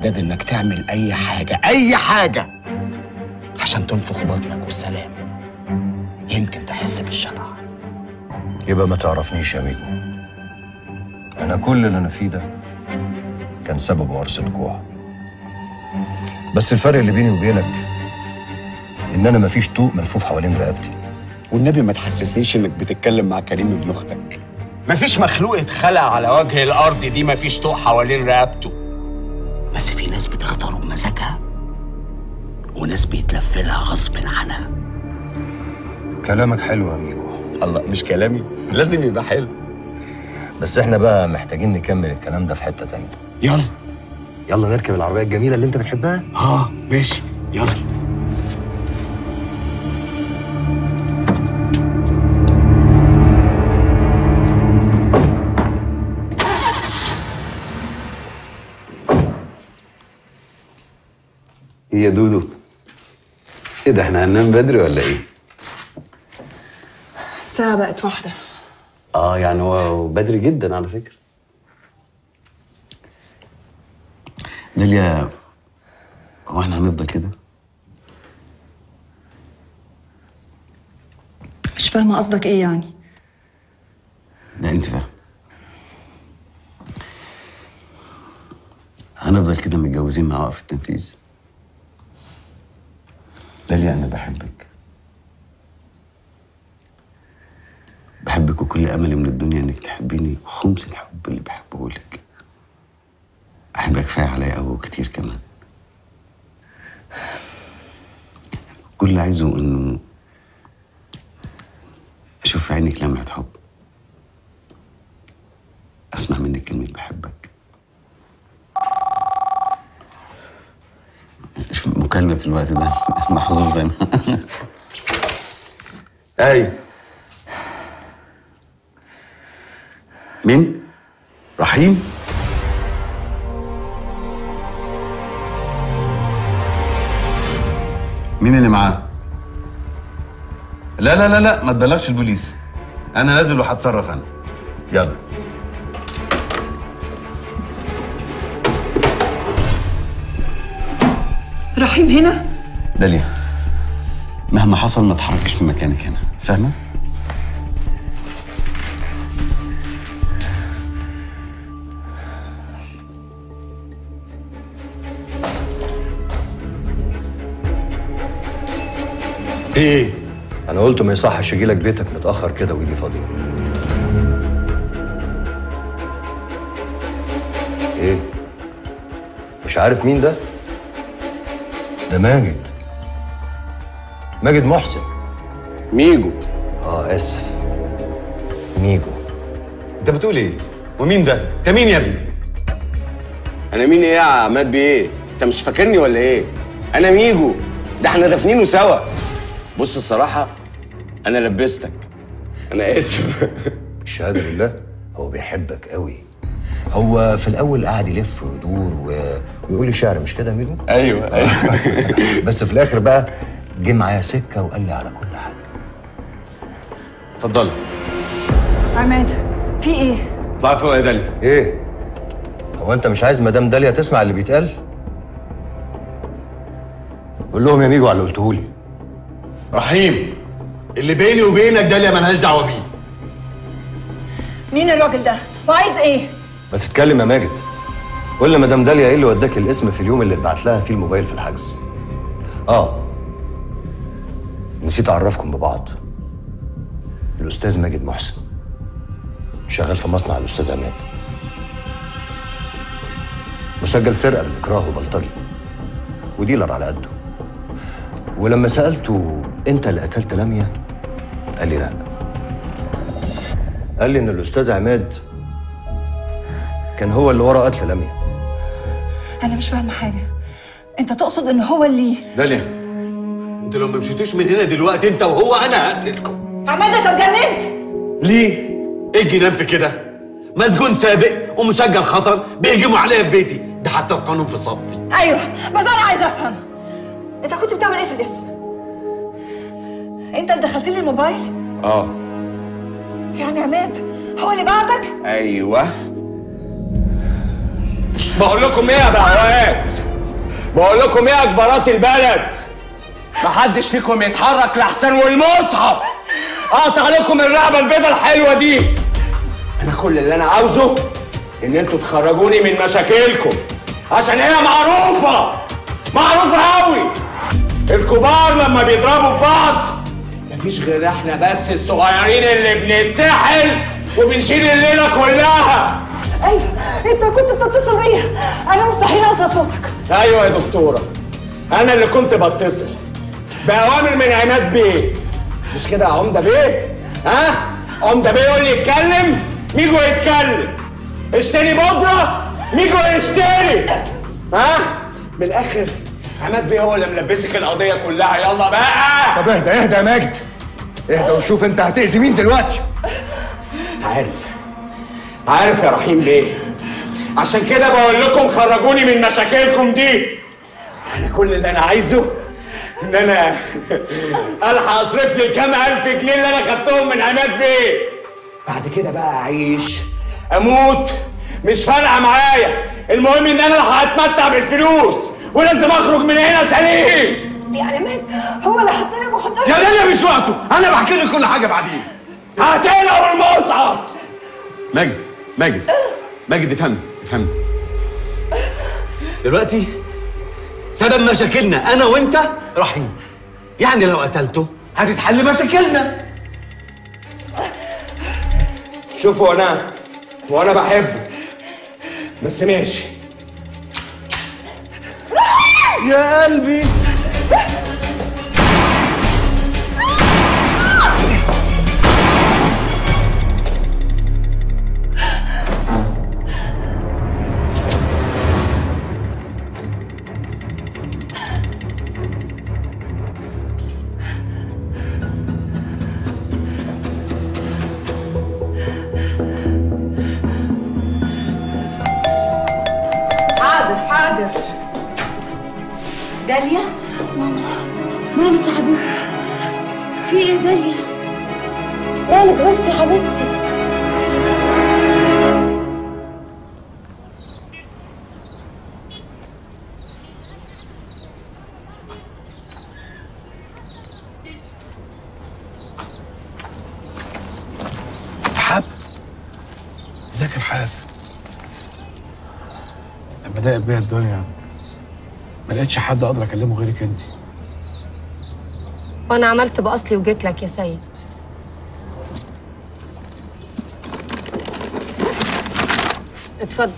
استعداد انك تعمل اي حاجه اي حاجه عشان تنفخ بطنك والسلام يمكن تحس بالشبع يبقى ما تعرفنيش يا ميجو انا كل اللي انا فيه ده كان سببه قرصة جوع بس الفرق اللي بيني وبينك ان انا مفيش طوق ملفوف حوالين رقبتي والنبي ما تحسسنيش انك بتتكلم مع كريم ابن اختك مفيش مخلوق اتخلق على وجه الارض دي مفيش طوق حوالين رقبته بس في ناس بتختاره بمزاجها وناس بيتلف لها غصب عنها كلامك حلو يا ميجو الله مش كلامي لازم يبقى حلو بس احنا بقى محتاجين نكمل الكلام ده في حتة تانية يلا يلا نركب العربية الجميلة اللي انت بتحبها اه ماشي يلا ايه يا دودو ايه ده احنا هننام بدري ولا ايه الساعة بقت واحدة اه يعني هو بدري جدا على فكره داليا هو احنا هنفضل كده مش فاهمة قصدك ايه يعني لا انت فاهم هنفضل كده متجوزين مع وقف التنفيذ داليا انا بحبك بحبك وكل املي من الدنيا انك تحبيني خمس الحب اللي بحبه لك احبك كفايه عليا قوي وكتير كمان كل اللي عايزه انه اشوف في عينك لمعه حب اسمع منك كلمه بحبك مش مكالمة في الوقت ده محظوظ انا اي مين؟ رحيم؟ مين اللي معاه؟ لا لا لا لا ما تبلغش البوليس انا نازل وهتصرف انا يلا رحيم هنا داليا مهما حصل ما تحركش من مكانك هنا فاهمه في ايه؟ انا قلت ما يصحش اجيلك بيتك متأخر كده وايدي فاضية ايه؟ مش عارف مين ده؟ ده ماجد ماجد محسن ميجو اه اسف ميجو انت بتقول ايه ومين ده انت مين يا ابني انا مين ايه يا عماد بيه انت مش فاكرني ولا ايه انا ميجو ده احنا دافنينه سوا بص الصراحه انا لبستك انا اسف الشهادة لله هو بيحبك قوي هو في الاول قعد يلف ويدور و... ويقول لي شعر مش كده يا ميجو ايوه ايوه بس في الاخر بقى جه معايا سكه وقال لي على كل حاجه اتفضل عماد في ايه اطلع فوق يا داليا ايه هو انت مش عايز مدام داليا تسمع اللي بيتقال قول لهم يا ميجو على اللي قلته لي رحيم اللي بيني وبينك داليا ملهاش دعوه بيه مين الراجل ده وعايز ايه ما تتكلم يا ماجد قول لي مدام داليا ايه اللي وداك الاسم في اليوم اللي اتبعت لها فيه الموبايل في الحجز اه نسيت اعرفكم ببعض الاستاذ ماجد محسن شغال في مصنع الاستاذ عماد مسجل سرقه بالاكراه وبلطجي وديلر على قده ولما سالته انت اللي قتلت لميا قال لي لا قال لي ان الاستاذ عماد كان هو اللي ورا قتل لميا انا مش فاهمة حاجة انت تقصد ان هو اللي داليا انت لو ما مشيتوش من هنا دلوقتي انت وهو انا هقتلكم عماد انت اتجننت ليه؟ ايه الجنان في كده؟ مسجون سابق ومسجل خطر بيهجموا عليا في بيتي ده حتى القانون في صفي ايوه بس انا عايزه افهم انت كنت بتعمل ايه في الاسم انت اللي دخلت لي الموبايل اه يعني عماد هو اللي بعتك ايوه بقول لكم ايه يا بهوات بقول لكم ايه يا كبارات البلد محدش فيكم يتحرك لحسن والمصحف اقطع لكم الرقبه البيضه الحلوه دي انا كل اللي انا عاوزه ان انتوا تخرجوني من مشاكلكم عشان هي معروفه معروفه قوي الكبار لما بيضربوا في بعض مفيش غير احنا بس الصغيرين اللي بنتسحل وبنشيل الليله كلها ايوه انت كنت بتتصل بيا انا مستحيل انسى صوتك ايوه يا دكتوره انا اللي كنت بتصل باوامر من عماد بيه مش كده يا عمده بيه ها عمده بيه يقول لي يتكلم ميجو يتكلم اشتري بودره ميجو يشتري ها من الاخر عماد بيه هو اللي ملبسك القضيه كلها يلا بقى طب اهدى اهدى يا ماجد اهدى وشوف انت هتأذي مين دلوقتي عارف عارف يا رحيم بيه عشان كده بقول لكم خرجوني من مشاكلكم دي انا كل اللي انا عايزه ان انا الحق اصرف لي الكام الف جنيه اللي انا خدتهم من عماد بيه بعد كده بقى اعيش اموت مش فارقه معايا المهم ان انا هتمتع بالفلوس ولازم اخرج من هنا سليم يا عماد هو اللي حط لي المخدرات يا ليلى مش وقته انا بحكي لك كل حاجه بعدين هتقلعوا المصعد ماجد ماجد ماجد افهمني افهمني دلوقتي سبب مشاكلنا انا وانت رحيم يعني لو قتلته هتتحل مشاكلنا شوفوا انا وانا بحبه بس ماشي يا قلبي حاضر حاضر داليا مالك يا حبيبتي في ايه داليا مالك بس يا حبيبتي حاب ذاكر حاب لما ضاقت بيا الدنيا ما لقيتش حد اقدر اكلمه غيرك انت وانا عملت باصلي وجيت لك يا سيد اتفضل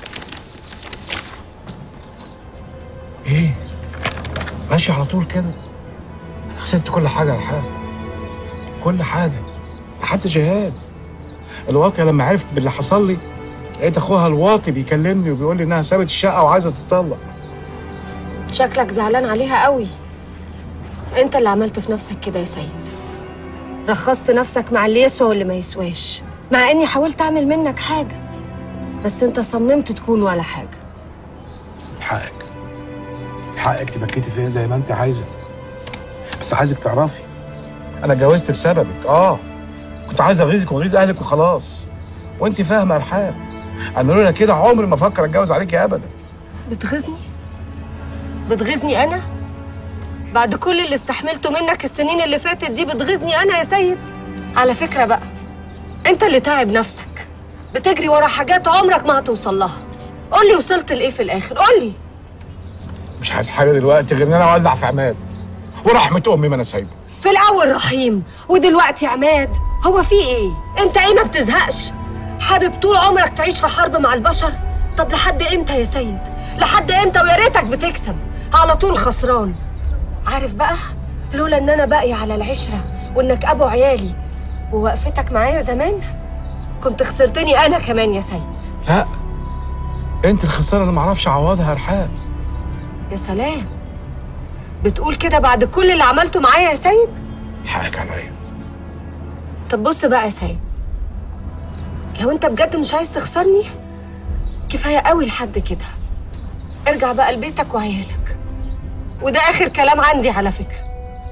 ايه ماشي على طول كده انا خسرت كل حاجه يا الحاج كل حاجه حتى جهاد الواطيه لما عرفت باللي حصل لي لقيت اخوها الواطي بيكلمني وبيقول لي انها سابت الشقه وعايزه تتطلق شكلك زعلان عليها قوي انت اللي عملت في نفسك كده يا سيد رخصت نفسك مع اللي يسوى واللي ما يسواش مع اني حاولت اعمل منك حاجه بس انت صممت تكون ولا حاجه حقك حقك تبكتي فيا زي ما انت عايزه بس عايزك تعرفي انا اتجوزت بسببك اه كنت عايز اغيظك واغيظ اهلك وخلاص وانت فاهمه يا رحاب انا لولا كده عمري ما افكر اتجوز عليكي ابدا بتغيظني بتغيظني انا بعد كل اللي استحملته منك السنين اللي فاتت دي بتغيظني انا يا سيد على فكره بقى انت اللي تعب نفسك بتجري ورا حاجات عمرك ما هتوصل لها قول لي وصلت لايه في الاخر قول لي مش عايز حاجه دلوقتي غير ان انا اولع في عماد ورحمه امي ما انا سايبه في الاول رحيم ودلوقتي عماد هو في ايه انت ايه ما بتزهقش حابب طول عمرك تعيش في حرب مع البشر طب لحد امتى يا سيد لحد امتى ويا ريتك بتكسب على طول خسران عارف بقى لولا ان انا باقي على العشره وانك ابو عيالي ووقفتك معايا زمان كنت خسرتني انا كمان يا سيد لا انت الخساره اللي معرفش اعوضها يا رحاب يا سلام بتقول كده بعد كل اللي عملته معايا يا سيد حقك عليا طب بص بقى يا سيد لو انت بجد مش عايز تخسرني كفايه قوي لحد كده ارجع بقى لبيتك وعيالك وده اخر كلام عندي على فكره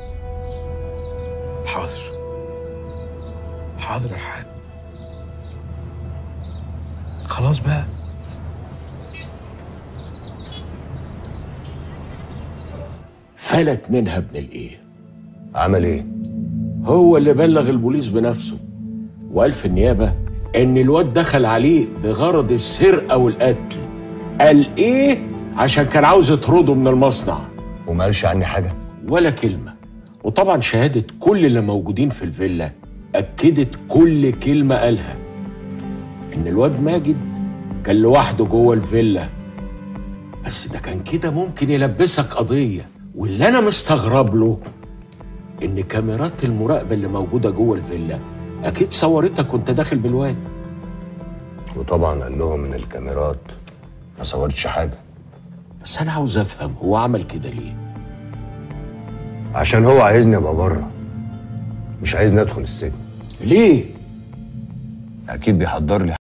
حاضر حاضر يا رحاب خلاص بقى فلت منها ابن الايه عمل ايه هو اللي بلغ البوليس بنفسه وقال في النيابة إن الواد دخل عليه بغرض السرقة والقتل قال إيه عشان كان عاوز يطرده من المصنع وما قالش عني حاجه ولا كلمة وطبعا شهادة كل اللي موجودين في الفيلا أكدت كل كلمة قالها إن الواد ماجد كان لوحده جوه الفيلا بس ده كان كده ممكن يلبسك قضية واللي أنا مستغرب له إن كاميرات المراقبة اللي موجودة جوه الفيلا أكيد صورتك وأنت داخل بالواد وطبعا قال لهم ان الكاميرات ما صورتش حاجه بس أنا عاوز أفهم هو عمل كده ليه عشان هو عايزني ابقى بره مش عايزني ادخل السجن ليه اكيد بيحضر لي